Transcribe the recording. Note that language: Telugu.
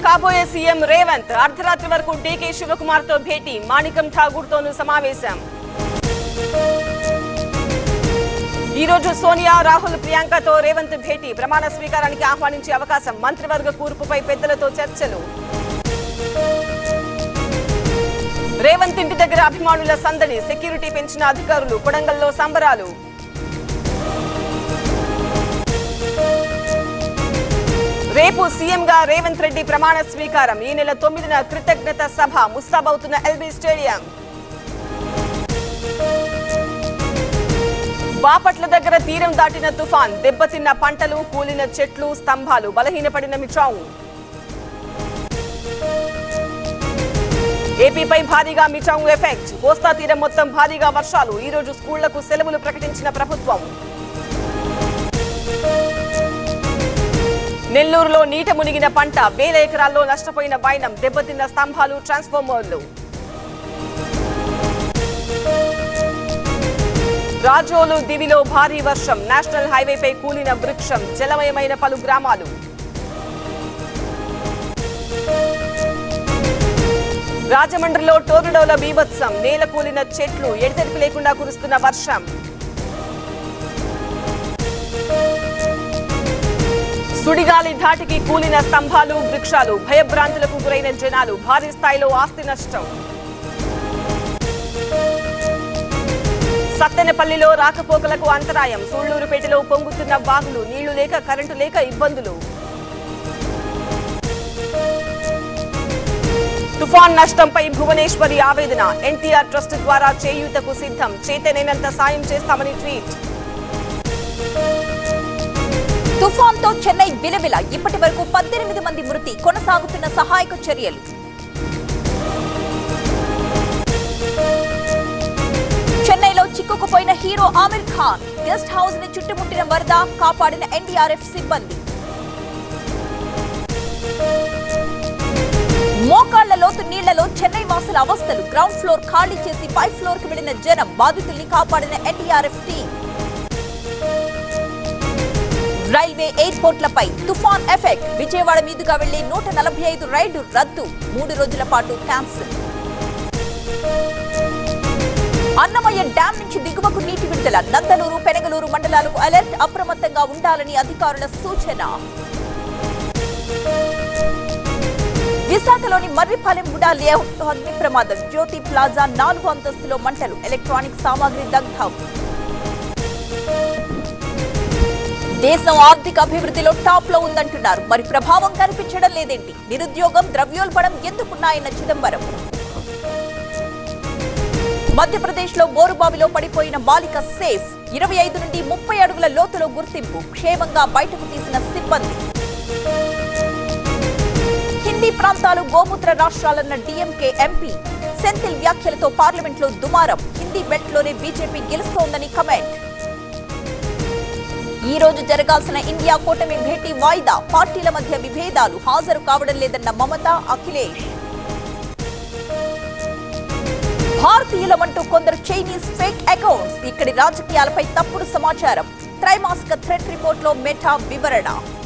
కాబోయే సీఎం రేవంత్ అర్ధరాత్రి వరకు డీకే శివకుమార్ తో భేటీ మాణికం ఠాగూర్ తోనూ సమావేశం ఈ రోజు సోనియా రాహుల్ ప్రియాంకతో రేవంత్ భేటీ ప్రమాణ స్వీకారానికి ఆహ్వానించే అవకాశం మంత్రివర్గ కూర్పుపై పెద్దలతో చర్చలు రేవంత్ ఇంటి దగ్గర అభిమానుల సందడి సెక్యూరిటీ పెంచిన అధికారులు కొడంగల్లో సంబరాలు రేపు సీఎంగా రేవంత్ రెడ్డి ప్రమాణ స్వీకారం ఈ నెల తొమ్మిదిన కృతజ్ఞత సభ ముస్తాబవుతున్న ఎల్బీ స్టేడియం బాపట్ల దగ్గర తీరం దాటిన తుఫాన్ దెబ్బతిన్న పంటలు కూలిన చెట్లు స్తంభాలు బలహీనపడిన మిచావు ఏపీపై భారీగా మిచావు ఎఫెక్ట్ కోస్తా తీరం మొత్తం భారీగా వర్షాలు ఈ రోజు స్కూళ్లకు సెలవులు ప్రకటించిన ప్రభుత్వం నెల్లూరులో నీట మునిగిన పంట వేల ఎకరాల్లో నష్టపోయిన వైనం దెబ్బతిన్న స్తంభాలు ట్రాన్స్ఫార్మర్లు రాజోలు దివిలో భారీ వర్షం నేషనల్ హైవేపై కూలిన వృక్షం జలమయమైన పలు గ్రామాలు రాజమండ్రిలో టోర్నడోల బీభత్సం నేల కూలిన చెట్లు ఎడతెరిపి లేకుండా కురుస్తున్న వర్షం సుడిగాలి ధాటికి కూలిన స్తంభాలు వృక్షాలు భయభ్రాంతులకు గురైన జనాలు భారీ స్థాయిలో ఆస్తి నష్టం సత్తెనపల్లిలో రాకపోకలకు అంతరాయం సూళ్లూరుపేటలో పొంగుతున్న వాగులు నీళ్లు లేక కరెంటు లేక ఇబ్బందులు తుఫాన్ నష్టంపై భువనేశ్వరి ఆవేదన ఎన్టీఆర్ ట్రస్ట్ ద్వారా చేయూతకు సిద్ధం చేతనైనంత సాయం చేస్తామని ట్వీట్ తుఫాన్ తో చెన్నై విలవిల ఇప్పటి వరకు పద్దెనిమిది మంది మృతి కొనసాగుతున్న సహాయక చర్యలు చెన్నైలో చిక్కుకుపోయిన hero Aamir Khan guest house ని చుట్టుముట్టిన వరద కాపాడిన ఎన్డీఆర్ఎఫ్ సిబ్బంది మోకాళ్ల లోతు నీళ్లలో చెన్నై వాసుల అవస్థలు గ్రౌండ్ ఫ్లోర్ ఖాళీ చేసి పై ఫ్లోర్ కు వెళ్లిన జనం బాధితుల్ని కాపాడిన ఎన్డీఆర్ఎఫ్ టీం రైల్వే ఎయిర్పోర్ట్లపై తుఫాన్ ఎఫెక్ట్ విజయవాడ మీదుగా వెళ్లే నూట నలభై ఐదు రైళ్లు రద్దు మూడు రోజుల పాటు క్యాన్సిల్ అన్నమయ్య డ్యాం నుంచి దిగువకు నీటి విడుదల నందలూరు పెనగలూరు మండలాలకు అలర్ట్ అప్రమత్తంగా ఉండాలని అధికారుల సూచన విశాఖలోని మర్రిపాలెం గుడా లేఅవుట్ అగ్ని ప్రమాదం జ్యోతి ప్లాజా నాలుగు అంతస్తులో మంటలు ఎలక్ట్రానిక్ సామాగ్రి దగ్ధం దేశం ఆర్థిక అభివృద్ధిలో టాప్ లో ఉందంటున్నారు మరి ప్రభావం కనిపించడం లేదేంటి నిరుద్యోగం ద్రవ్యోల్బణం ఎందుకున్నాయన్న చిదంబరం మధ్యప్రదేశ్ లో బోరుబావిలో పడిపోయిన బాలిక సేఫ్ ఇరవై ఐదు నుండి ముప్పై అడుగుల లోతులో గుర్తింపు క్షేమంగా బయటకు తీసిన సిబ్బంది హిందీ ప్రాంతాలు గోమూత్ర రాష్ట్రాలన్న డీఎంకే ఎంపీ సెంథిల్ వ్యాఖ్యలతో పార్లమెంట్ లో దుమారం హిందీ బెల్ట్ లోనే బీజేపీ గెలుస్తోందని కమెంట్ ఈ రోజు జరగాల్సిన ఇండియా కూటమి భేటీ వాయిదా పార్టీల మధ్య విభేదాలు హాజరు కావడం లేదన్న మమత అఖిలేష్ భారతీయులమంటూ కొందరు చైనీస్ ఫేక్ అకౌంట్స్ ఇక్కడి రాజకీయాలపై తప్పుడు సమాచారం త్రైమాసిక థ్రెట్ రిపోర్ట్ లో మెటా వివరణ